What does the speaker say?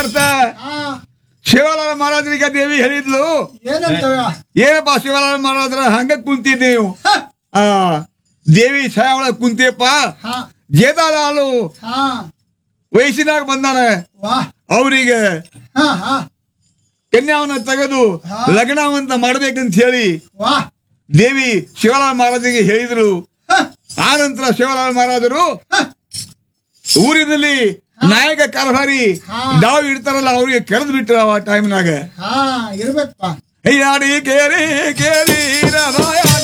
ವರ್ಷ ಹಾ ಶಿವಲಾಲ ಮಹಾರಾಜರಿಗೆ ದೇವಿ ಹೇಳಿದ್ಲು ಏನಂತವ ಏನಪ್ಪ ಶಿವಲಾಲ ಮಹಾರಾಜರ ಹಂಗ ಕುಂತಿದ್ದೆ ನೀವು ಹ, ಆ ದೇವಿ ಛಾಯ ಒಳಗ್ ಕುಂತಿಯಪ್ಪ ಹಾ ಜೇದಾಲಾಲು ಹಾ ವಯಸ್ಸಿನಾಗ ಬಂದಾನ ವಾ ಅವರಿಗೆ ಹಾ ಹಾ ಕನ್ಯಾವನ್ನ ತೆಗೆದು ಹಾ. ಲಗ್ನವಂತ ಮಾಡ್ಬೇಕಂತ ಹೇಳಿ ವಾ ದೇವಿ ಶಿವಲಾಲ್ ಮಹಾರಾಜರಿಗೆ ಹೇಳಿದ್ರು ಹ, ಆ ನಂತರ ಶಿವಲಾಲ್ ಮಹಾರಾಜರು ಹ, ಊರಿನಲ್ಲಿ ನಾಯಕ ಕಾರ್ಭಾರಿ ಹಾ. ಡಾವ್ ಇಡ್ತಾರಲ್ಲ ಅವ್ರಿಗೆ ಕೆರೆದು ಬಿಟ್ರು ಆ ಟೈಮ್ನಾಗ ಹಾ ಇರ್ಬೇಕಪ್ಪ ಹೈಯಾಡಿ ಕೇರಿ ಕೇರಿ ರಮಾಯ